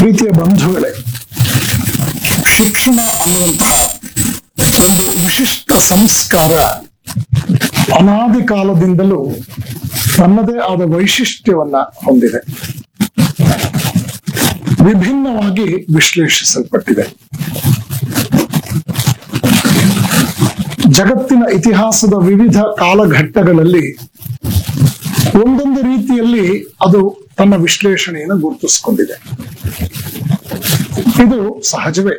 ಪ್ರೀತಿಯ ಬಂಧುಗಳೇ ಶಿಕ್ಷಣ ಅನ್ನುವಂತಹ ಒಂದು ವಿಶಿಷ್ಟ ಸಂಸ್ಕಾರ ಅನಾದಿ ಕಾಲದಿಂದಲೂ ತನ್ನದೇ ಆದ ವೈಶಿಷ್ಟ್ಯವನ್ನ ಹೊಂದಿದೆ ವಿಭಿನ್ನವಾಗಿ ವಿಶ್ಲೇಷಿಸಲ್ಪಟ್ಟಿದೆ ಜಗತ್ತಿನ ಇತಿಹಾಸದ ವಿವಿಧ ಕಾಲಘಟ್ಟಗಳಲ್ಲಿ ಒಂದೊಂದು ರೀತಿಯಲ್ಲಿ ಅದು ತನ್ನ ವಿಶ್ಲೇಷಣೆಯನ್ನು ಗುರುತಿಸಿಕೊಂಡಿದೆ ಇದು ಸಹಜವೇ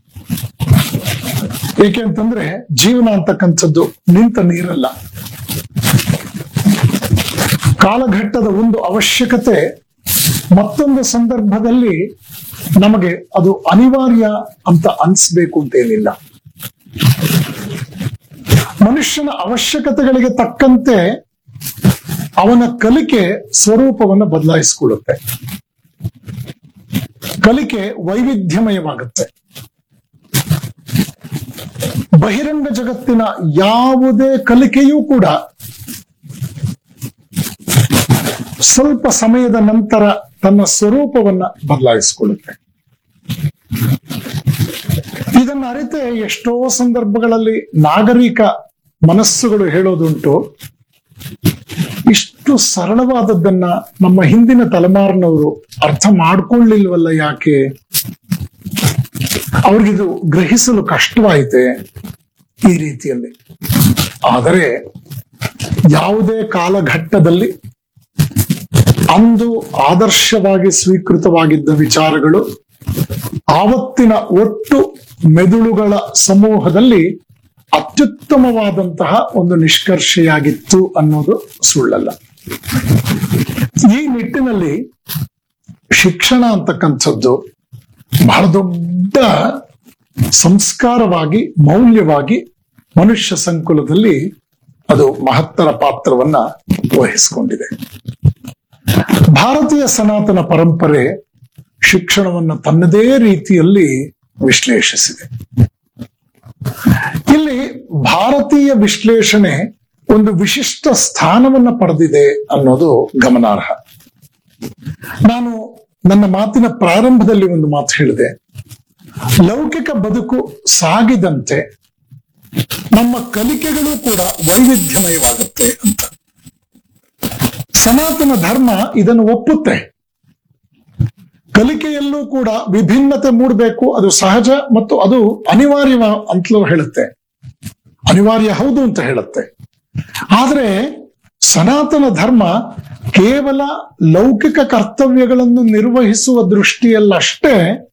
ಏಕೆಂತಂದ್ರೆ ಜೀವನ ಅಂತಕ್ಕಂಥದ್ದು ನಿಂತ ನೀರಲ್ಲ ಕಾಲಘಟ್ಟದ ಒಂದು ಅವಶ್ಯಕತೆ ಮತ್ತೊಂದು ಸಂದರ್ಭದಲ್ಲಿ ನಮಗೆ ಅದು ಅನಿವಾರ್ಯ ಅಂತ ಅನ್ಸ್ಬೇಕು ಅಂತೇನಿಲ್ಲ ಮನುಷ್ಯನ ಅವಶ್ಯಕತೆಗಳಿಗೆ ತಕ್ಕಂತೆ ಅವನ ಕಲಿಕೆ ಸ್ವರೂಪವನ್ನು ಬದಲಾಯಿಸಿಕೊಳ್ಳುತ್ತೆ ಕಲಿಕೆ ವೈವಿಧ್ಯಮಯವಾಗುತ್ತೆ ಬಹಿರಂಗ ಜಗತ್ತಿನ ಯಾವುದೇ ಕಲಿಕೆಯೂ ಕೂಡ ಸ್ವಲ್ಪ ಸಮಯದ ನಂತರ ತನ್ನ ಸ್ವರೂಪವನ್ನ ಬದಲಾಯಿಸಿಕೊಳ್ಳುತ್ತೆ ಇದನ್ನ ಅರಿತೆ ಎಷ್ಟೋ ಸಂದರ್ಭಗಳಲ್ಲಿ ನಾಗರಿಕ ಮನಸ್ಸುಗಳು ಹೇಳೋದುಂಟು ಇಷ್ಟು ಸರಳವಾದದ್ದನ್ನ ನಮ್ಮ ಹಿಂದಿನ ತಲೆಮಾರಿನವರು ಅರ್ಥ ಮಾಡ್ಕೊಳ್ಳಿಲ್ವಲ್ಲ ಯಾಕೆ ಅವ್ರಿಗಿದು ಗ್ರಹಿಸಲು ಕಷ್ಟವಾಯಿತೆ ಈ ರೀತಿಯಲ್ಲಿ ಆದರೆ ಯಾವುದೇ ಕಾಲಘಟ್ಟದಲ್ಲಿ ಅಂದು ಆದರ್ಶವಾಗಿ ಸ್ವೀಕೃತವಾಗಿದ್ದ ವಿಚಾರಗಳು ಆವತ್ತಿನ ಒಟ್ಟು ಮೆದುಳುಗಳ ಸಮೂಹದಲ್ಲಿ ಅತ್ಯುತ್ತಮವಾದಂತಹ ಒಂದು ನಿಷ್ಕರ್ಷೆಯಾಗಿತ್ತು ಅನ್ನೋದು ಸುಳ್ಳಲ್ಲ ಈ ನಿಟ್ಟಿನಲ್ಲಿ ಶಿಕ್ಷಣ ಅಂತಕ್ಕಂಥದ್ದು ಬಹಳ ದೊಡ್ಡ ಸಂಸ್ಕಾರವಾಗಿ ಮೌಲ್ಯವಾಗಿ ಮನುಷ್ಯ ಸಂಕುಲದಲ್ಲಿ ಅದು ಮಹತ್ತರ ಪಾತ್ರವನ್ನ ವಹಿಸಿಕೊಂಡಿದೆ ಭಾರತೀಯ ಸನಾತನ ಪರಂಪರೆ ಶಿಕ್ಷಣವನ್ನು ತನ್ನದೇ ರೀತಿಯಲ್ಲಿ ವಿಶ್ಲೇಷಿಸಿದೆ ಇಲ್ಲಿ ಭಾರತೀಯ ವಿಶ್ಲೇಷಣೆ ಒಂದು ವಿಶಿಷ್ಟ ಸ್ಥಾನವನ್ನ ಪಡೆದಿದೆ ಅನ್ನೋದು ಗಮನಾರ್ಹ ನಾನು ನನ್ನ ಮಾತಿನ ಪ್ರಾರಂಭದಲ್ಲಿ ಒಂದು ಮಾತು ಹೇಳಿದೆ ಲೌಕಿಕ ಬದುಕು ಸಾಗಿದಂತೆ ನಮ್ಮ ಕಲಿಕೆಗಳು ಕೂಡ ವೈವಿಧ್ಯಮಯವಾಗುತ್ತೆ ಅಂತ ಸನಾತನ ಧರ್ಮ ಇದನ್ನು ಒಪ್ಪುತ್ತೆ ಕಲಿಕೆಯಲ್ಲೂ ಕೂಡ ವಿಭಿನ್ನತೆ ಮೂಡಬೇಕು ಅದು ಸಹಜ ಮತ್ತು ಅದು ಅನಿವಾರ್ಯ ಅಂತಲೂ ಹೇಳುತ್ತೆ ಅನಿವಾರ್ಯ ಹೌದು ಅಂತ ಹೇಳುತ್ತೆ ಆದ್ರೆ ಸನಾತನ ಧರ್ಮ ಕೇವಲ ಲೌಕಿಕ ಕರ್ತವ್ಯಗಳನ್ನು ನಿರ್ವಹಿಸುವ ದೃಷ್ಟಿಯಲ್ಲಷ್ಟೇ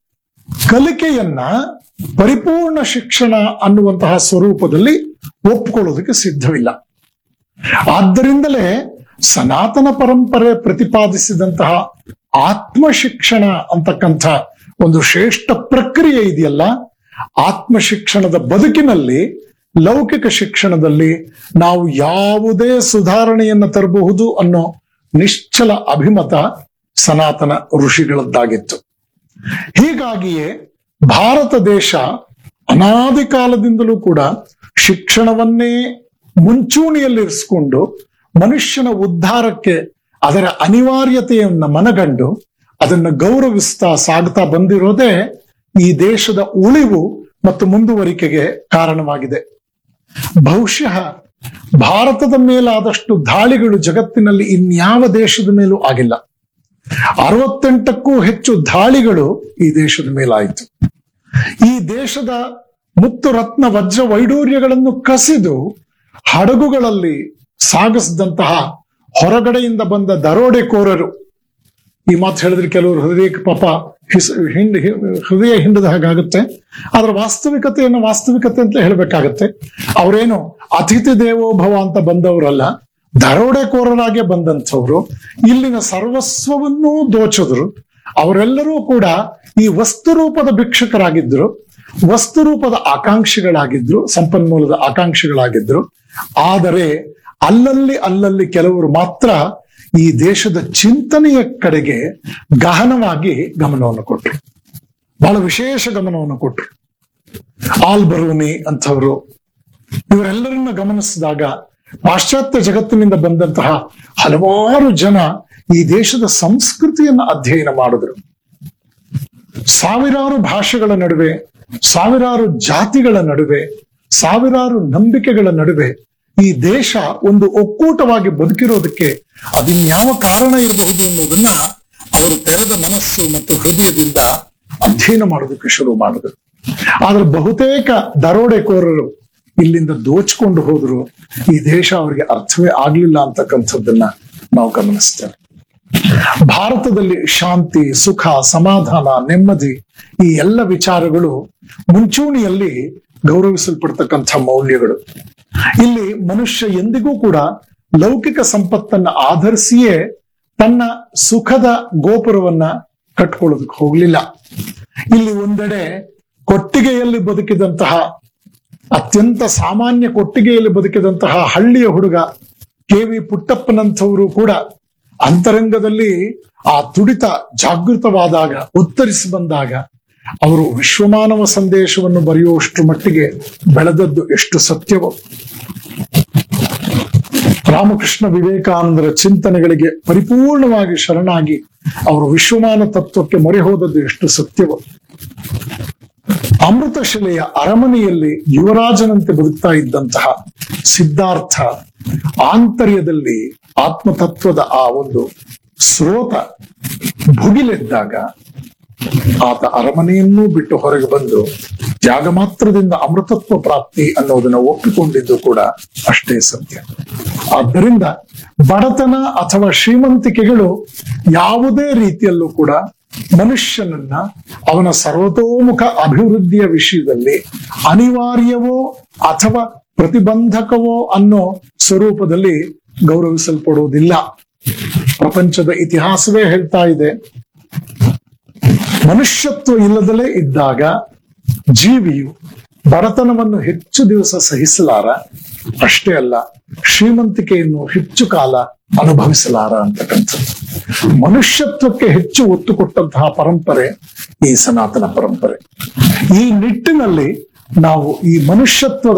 ಕಲಿಕೆಯನ್ನ ಪರಿಪೂರ್ಣ ಶಿಕ್ಷಣ ಅನ್ನುವಂತಹ ಸ್ವರೂಪದಲ್ಲಿ ಒಪ್ಪಿಕೊಳ್ಳೋದಕ್ಕೆ ಸಿದ್ಧವಿಲ್ಲ ಆದ್ದರಿಂದಲೇ ಸನಾತನ ಪರಂಪರೆ ಪ್ರತಿಪಾದಿಸಿದಂತಹ ಆತ್ಮ ಶಿಕ್ಷಣ ಅಂತಕ್ಕಂಥ ಒಂದು ಶ್ರೇಷ್ಠ ಪ್ರಕ್ರಿಯೆ ಇದೆಯಲ್ಲ ಆತ್ಮ ಶಿಕ್ಷಣದ ಬದುಕಿನಲ್ಲಿ ಲೌಕಿಕ ಶಿಕ್ಷಣದಲ್ಲಿ ನಾವು ಯಾವುದೇ ಸುಧಾರಣೆಯನ್ನು ತರಬಹುದು ಅನ್ನೋ ನಿಶ್ಚಲ ಅಭಿಮತ ಸನಾತನ ಋಷಿಗಳದ್ದಾಗಿತ್ತು ಹೀಗಾಗಿಯೇ ಭಾರತ ದೇಶ ಅನಾದಿ ಕಾಲದಿಂದಲೂ ಕೂಡ ಶಿಕ್ಷಣವನ್ನೇ ಮುಂಚೂಣಿಯಲ್ಲಿರಿಸಿಕೊಂಡು ಮನುಷ್ಯನ ಉದ್ಧಾರಕ್ಕೆ ಅದರ ಅನಿವಾರ್ಯತೆಯನ್ನ ಮನಗಂಡು ಅದನ್ನು ಗೌರವಿಸ್ತಾ ಸಾಗ್ತಾ ಬಂದಿರೋದೇ ಈ ದೇಶದ ಉಳಿವು ಮತ್ತು ಮುಂದುವರಿಕೆಗೆ ಕಾರಣವಾಗಿದೆ ಬಹುಶಃ ಭಾರತದ ಮೇಲಾದಷ್ಟು ದಾಳಿಗಳು ಜಗತ್ತಿನಲ್ಲಿ ಇನ್ಯಾವ ದೇಶದ ಮೇಲೂ ಆಗಿಲ್ಲ ಅರವತ್ತೆಂಟಕ್ಕೂ ಹೆಚ್ಚು ದಾಳಿಗಳು ಈ ದೇಶದ ಮೇಲಾಯಿತು ಈ ದೇಶದ ಮುತ್ತು ರತ್ನ ವಜ್ರ ವೈಡೂರ್ಯಗಳನ್ನು ಕಸಿದು ಹಡಗುಗಳಲ್ಲಿ ಸಾಗಿಸಿದಂತಹ ಹೊರಗಡೆಯಿಂದ ಬಂದ ದರೋಡೆಕೋರರು ಈ ಮಾತು ಹೇಳಿದ್ರೆ ಕೆಲವರು ಹೃದಯಕ್ಕೆ ಪಾಪ ಹಿಸ್ ಹಿಂಡ್ ಹಿ- ಹೃದಯ ಹಿಂಡದ ಹಾಗಾಗುತ್ತೆ ಅದರ ವಾಸ್ತವಿಕತೆಯನ್ನು ವಾಸ್ತವಿಕತೆ ಅಂತ ಹೇಳಬೇಕಾಗತ್ತೆ ಅವರೇನು ಅತಿಥಿ ದೇವೋಭವ ಅಂತ ಬಂದವರಲ್ಲ ದರೋಡೆಕೋರರಾಗೆ ಬಂದಂಥವ್ರು ಇಲ್ಲಿನ ಸರ್ವಸ್ವವನ್ನೂ ದೋಚಿದ್ರು ಅವರೆಲ್ಲರೂ ಕೂಡ ಈ ವಸ್ತು ರೂಪದ ಭಿಕ್ಷಕರಾಗಿದ್ರು ವಸ್ತು ರೂಪದ ಆಕಾಂಕ್ಷಿಗಳಾಗಿದ್ರು ಸಂಪನ್ಮೂಲದ ಆಕಾಂಕ್ಷಿಗಳಾಗಿದ್ರು ಆದರೆ ಅಲ್ಲಲ್ಲಿ ಅಲ್ಲಲ್ಲಿ ಕೆಲವರು ಮಾತ್ರ ಈ ದೇಶದ ಚಿಂತನೆಯ ಕಡೆಗೆ ಗಹನವಾಗಿ ಗಮನವನ್ನು ಕೊಟ್ಟರು ಬಹಳ ವಿಶೇಷ ಗಮನವನ್ನು ಕೊಟ್ಟರು ಆಲ್ ಬರೂನಿ ಅಂಥವರು ಇವರೆಲ್ಲರನ್ನ ಗಮನಿಸಿದಾಗ ಪಾಶ್ಚಾತ್ಯ ಜಗತ್ತಿನಿಂದ ಬಂದಂತಹ ಹಲವಾರು ಜನ ಈ ದೇಶದ ಸಂಸ್ಕೃತಿಯನ್ನ ಅಧ್ಯಯನ ಮಾಡಿದ್ರು ಸಾವಿರಾರು ಭಾಷೆಗಳ ನಡುವೆ ಸಾವಿರಾರು ಜಾತಿಗಳ ನಡುವೆ ಸಾವಿರಾರು ನಂಬಿಕೆಗಳ ನಡುವೆ ಈ ದೇಶ ಒಂದು ಒಕ್ಕೂಟವಾಗಿ ಬದುಕಿರೋದಕ್ಕೆ ಅದಿನ್ಯಾವ ಕಾರಣ ಇರಬಹುದು ಅನ್ನೋದನ್ನ ಅವರು ತೆರೆದ ಮನಸ್ಸು ಮತ್ತು ಹೃದಯದಿಂದ ಅಧ್ಯಯನ ಮಾಡೋದಕ್ಕೆ ಶುರು ಮಾಡಿದ್ರು ಆದ್ರೆ ಬಹುತೇಕ ದರೋಡೆಕೋರರು ಇಲ್ಲಿಂದ ದೋಚ್ಕೊಂಡು ಹೋದ್ರು ಈ ದೇಶ ಅವರಿಗೆ ಅರ್ಥವೇ ಆಗ್ಲಿಲ್ಲ ಅಂತಕ್ಕಂಥದ್ದನ್ನ ನಾವು ಗಮನಿಸ್ತೇವೆ ಭಾರತದಲ್ಲಿ ಶಾಂತಿ ಸುಖ ಸಮಾಧಾನ ನೆಮ್ಮದಿ ಈ ಎಲ್ಲ ವಿಚಾರಗಳು ಮುಂಚೂಣಿಯಲ್ಲಿ ಗೌರವಿಸಲ್ಪಡ್ತಕ್ಕಂಥ ಮೌಲ್ಯಗಳು ಇಲ್ಲಿ ಮನುಷ್ಯ ಎಂದಿಗೂ ಕೂಡ ಲೌಕಿಕ ಸಂಪತ್ತನ್ನ ಆಧರಿಸಿಯೇ ತನ್ನ ಸುಖದ ಗೋಪುರವನ್ನ ಕಟ್ಕೊಳ್ಳೋದಕ್ಕೆ ಹೋಗ್ಲಿಲ್ಲ ಇಲ್ಲಿ ಒಂದೆಡೆ ಕೊಟ್ಟಿಗೆಯಲ್ಲಿ ಬದುಕಿದಂತಹ ಅತ್ಯಂತ ಸಾಮಾನ್ಯ ಕೊಟ್ಟಿಗೆಯಲ್ಲಿ ಬದುಕಿದಂತಹ ಹಳ್ಳಿಯ ಹುಡುಗ ಕೆ ವಿ ಪುಟ್ಟಪ್ಪನಂಥವರು ಕೂಡ ಅಂತರಂಗದಲ್ಲಿ ಆ ತುಡಿತ ಜಾಗೃತವಾದಾಗ ಉತ್ತರಿಸಿ ಬಂದಾಗ ಅವರು ವಿಶ್ವಮಾನವ ಸಂದೇಶವನ್ನು ಬರೆಯುವಷ್ಟು ಮಟ್ಟಿಗೆ ಬೆಳೆದದ್ದು ಎಷ್ಟು ಸತ್ಯವೋ ರಾಮಕೃಷ್ಣ ವಿವೇಕಾನಂದರ ಚಿಂತನೆಗಳಿಗೆ ಪರಿಪೂರ್ಣವಾಗಿ ಶರಣಾಗಿ ಅವರು ವಿಶ್ವಮಾನ ತತ್ವಕ್ಕೆ ಮೊರೆ ಹೋದದ್ದು ಎಷ್ಟು ಸತ್ಯವೋ ಅಮೃತಶಿಲೆಯ ಅರಮನೆಯಲ್ಲಿ ಯುವರಾಜನಂತೆ ಬದುಕ್ತಾ ಇದ್ದಂತಹ ಸಿದ್ಧಾರ್ಥ ಆಂತರ್ಯದಲ್ಲಿ ಆತ್ಮತತ್ವದ ಆ ಒಂದು ಸ್ರೋತ ಭುಗಿಲೆದ್ದಾಗ ಆತ ಅರಮನೆಯನ್ನೂ ಬಿಟ್ಟು ಹೊರಗೆ ಬಂದು ತ್ಯಾಗ ಮಾತ್ರದಿಂದ ಅಮೃತತ್ವ ಪ್ರಾಪ್ತಿ ಅನ್ನೋದನ್ನ ಒಪ್ಪಿಕೊಂಡಿದ್ದು ಕೂಡ ಅಷ್ಟೇ ಸತ್ಯ ಆದ್ದರಿಂದ ಬಡತನ ಅಥವಾ ಶ್ರೀಮಂತಿಕೆಗಳು ಯಾವುದೇ ರೀತಿಯಲ್ಲೂ ಕೂಡ ಮನುಷ್ಯನನ್ನ ಅವನ ಸರ್ವತೋಮುಖ ಅಭಿವೃದ್ಧಿಯ ವಿಷಯದಲ್ಲಿ ಅನಿವಾರ್ಯವೋ ಅಥವಾ ಪ್ರತಿಬಂಧಕವೋ ಅನ್ನೋ ಸ್ವರೂಪದಲ್ಲಿ ಗೌರವಿಸಲ್ಪಡುವುದಿಲ್ಲ ಪ್ರಪಂಚದ ಇತಿಹಾಸವೇ ಹೇಳ್ತಾ ಇದೆ ಮನುಷ್ಯತ್ವ ಇಲ್ಲದಲೇ ಇದ್ದಾಗ ಜೀವಿಯು ಬಡತನವನ್ನು ಹೆಚ್ಚು ದಿವಸ ಸಹಿಸಲಾರ ಅಷ್ಟೇ ಅಲ್ಲ ಶ್ರೀಮಂತಿಕೆಯನ್ನು ಹೆಚ್ಚು ಕಾಲ ಅನುಭವಿಸಲಾರ ಅಂತಕ್ಕಂಥದ್ದು ಮನುಷ್ಯತ್ವಕ್ಕೆ ಹೆಚ್ಚು ಒತ್ತು ಕೊಟ್ಟಂತಹ ಪರಂಪರೆ ಈ ಸನಾತನ ಪರಂಪರೆ ಈ ನಿಟ್ಟಿನಲ್ಲಿ ನಾವು ಈ ಮನುಷ್ಯತ್ವದ